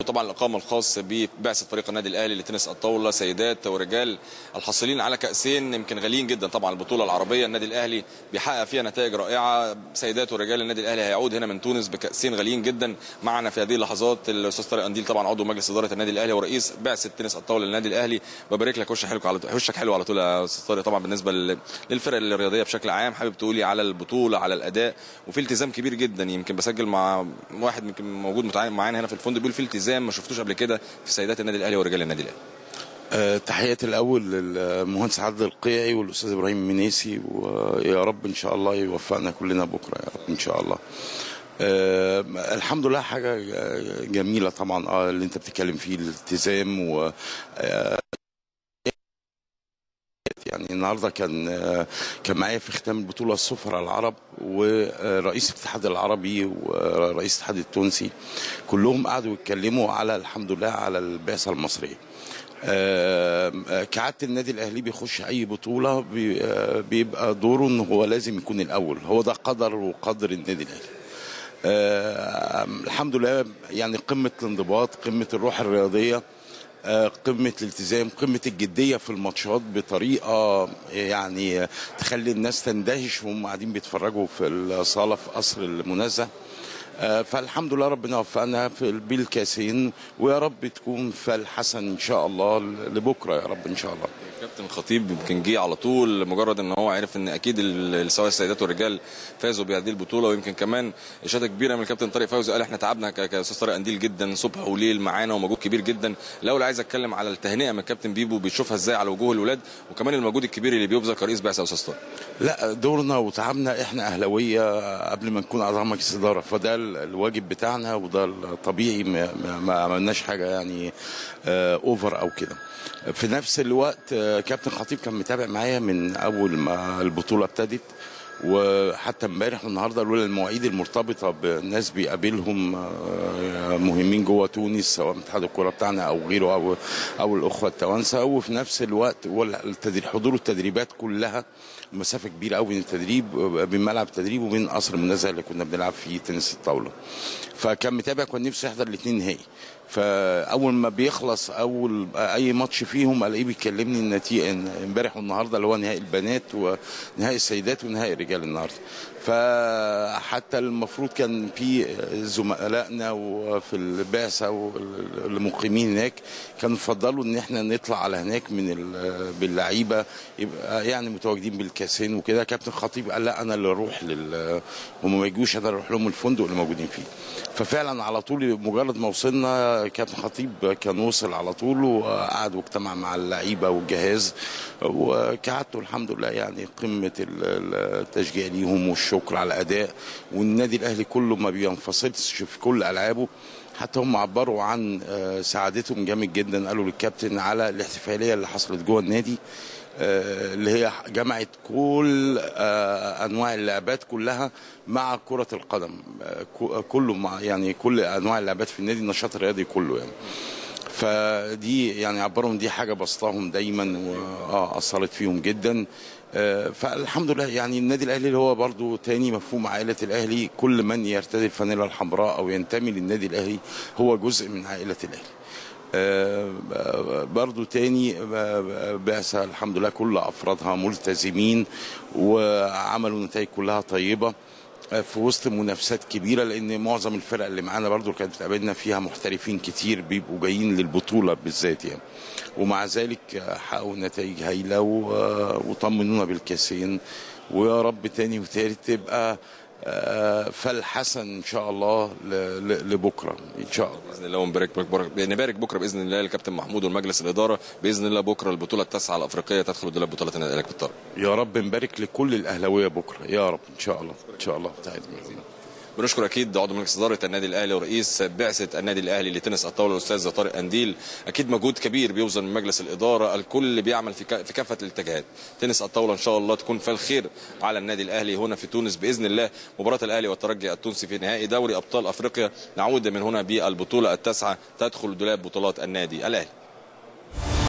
طبعا الاقامه الخاص ببعثه فريق النادي الاهلي لتنس الطاوله سيدات ورجال الحاصلين على كاسين يمكن غاليين جدا طبعا البطوله العربيه النادي الاهلي بيحقق فيها نتائج رائعه سيدات ورجال النادي الاهلي هيعود هنا من تونس بكاسين غاليين جدا معنا في هذه اللحظات الاستاذ طارق انديل طبعا عضو مجلس اداره النادي الاهلي ورئيس بعثه تنس الطاوله للنادي الاهلي ببارك لك وشك حلو على وشك حلو على طول يا استاذ طارق طبعا بالنسبه للفرق الرياضيه بشكل عام حابب تقولي على البطوله على الاداء وفي التزام كبير جدا يمكن بسجل مع واحد يمكن موجود معانا هنا في الفندق بيقول في التزام ما شفتوش قبل كده في سيدات النادي الاهلي ورجال النادي الاهلي أه تحياتي الاول للمهندس عادل القيعي والاستاذ ابراهيم منيسي ويا رب ان شاء الله يوفقنا كلنا بكره يا رب ان شاء الله أه الحمد لله حاجه جميله طبعا اه اللي انت بتتكلم فيه الالتزام و أه يعني النهارده كان كان معايا في ختام البطوله السفراء العرب ورئيس الاتحاد العربي ورئيس الاتحاد التونسي كلهم قعدوا يتكلموا على الحمد لله على البعثه المصريه. كعاده النادي الاهلي بيخش اي بطوله بيبقى دوره ان هو لازم يكون الاول هو ده قدر وقدر النادي الاهلي. الحمد لله يعني قمه الانضباط قمه الروح الرياضيه قمة الالتزام قمة الجدية في الماتشات بطريقة يعني تخلي الناس تندهش وهم قاعدين بيتفرجوا في الصالة في قصر المنزه فالحمد لله ربنا وفقنا في بالكاسين ويا رب تكون فالحسن ان شاء الله لبكره يا رب ان شاء الله كابتن خطيب يمكن جه على طول مجرد ان هو عرف ان اكيد سواء السيدات والرجال فازوا بهذه البطوله ويمكن كمان اشاده كبيره من الكابتن طارق فوزي قال احنا تعبنا كاستاذ طارق انديل جدا صبح وليل معانا ومجهود كبير جدا الاول عايز اتكلم على التهنئه من الكابتن بيبو بيشوفها ازاي على وجوه الاولاد وكمان المجهود الكبير اللي بيبذل كرئيس بعثه استاذ طارق لا دورنا وتعبنا احنا اهلاويه قبل ما نكون اعضاء مجلس اداره فده الواجب بتاعنا وده الطبيعي ما, ما عملناش حاجه يعني اوفر او كده في نفس الوقت كابتن خطيب كان متابع معايا من اول ما البطوله ابتدت وحتى امبارح والنهارده لولا المواعيد المرتبطه بناس بيقابلهم مهمين جوه تونس سواء اتحاد الكوره بتاعنا او غيره او او الاخوه التوانسه وفي نفس الوقت حضور التدريبات كلها مسافه كبيره قوي بين التدريب بين ملعب التدريب وبين قصر المنزه اللي كنا بنلعب فيه تنس الطاوله فكان متابع كان نفسه يحضر الاثنين نهائي فاول ما بيخلص اول اي ماتش فيهم الاقيه بيكلمني النتيجه امبارح والنهارده اللي هو نهائي البنات ونهائي السيدات ونهائي الرجال النهارده فحتى المفروض كان في زملائنا وفي البعثه والمقيمين هناك كانوا فضلوا ان احنا نطلع على هناك من باللعيبه يبقى يعني متواجدين بالكاسين وكده كابتن خطيب قال لا انا اللي اروح لل هم ما يجوش انا اروح لهم الفندق اللي موجودين فيه ففعلا على طول مجرد ما وصلنا كابتن خطيب كان وصل على طول وقعد واجتمع مع اللعيبه والجهاز وكعدته الحمد لله يعني قمه التشجيع ليهم والشكر على الاداء والنادي الاهلي كله ما بينفصلش في كل العابه حتى هم عبروا عن سعادتهم جامد جدا قالوا للكابتن على الاحتفاليه اللي حصلت جوه النادي اللي هي جمعت كل انواع اللعبات كلها مع كره القدم كله مع يعني كل انواع اللعبات في النادي النشاط الرياضي كله يعني فدي يعني عبرهم دي حاجه بسطاهم دايما واثرت فيهم جدا فالحمد لله يعني النادي الاهلي اللي هو برضو تاني مفهوم عائله الاهلي كل من يرتدي الفانيلا الحمراء او ينتمي للنادي الاهلي هو جزء من عائله الاهلي برضو تاني بعثة الحمد لله كل أفرادها ملتزمين وعملوا نتائج كلها طيبة في وسط منافسات كبيرة لأن معظم الفرق اللي معانا برضو كانت بتقابلنا فيها محترفين كتير بيبقوا جايين للبطولة بالذات يعني ومع ذلك حققوا نتائج هايلة وطمنونا بالكاسين ويا رب تاني وتالت تبقى فالحسن ان شاء الله لبكره ان شاء الله باذن الله ونبارك بكره نبارك بكره باذن الله للكابتن محمود والمجلس الاداره باذن الله بكره البطوله التاسعه الافريقيه تدخل دولاب بطوله النادي الاهلي بالطرق يا رب نبارك لكل الاهلاويه بكره يا رب ان شاء الله ان شاء الله تعالى بنشكر اكيد عضو مجلس اداره النادي الاهلي ورئيس بعثه النادي الاهلي لتنس الطاوله الاستاذ طارق انديل اكيد مجهود كبير بيوصل من مجلس الاداره الكل بيعمل في في كافه الاتجاهات تنس الطاوله ان شاء الله تكون فالخير على النادي الاهلي هنا في تونس باذن الله مباراه الاهلي والترجي التونسي في نهائي دوري ابطال افريقيا نعود من هنا بالبطوله التاسعه تدخل دولاب بطولات النادي الاهلي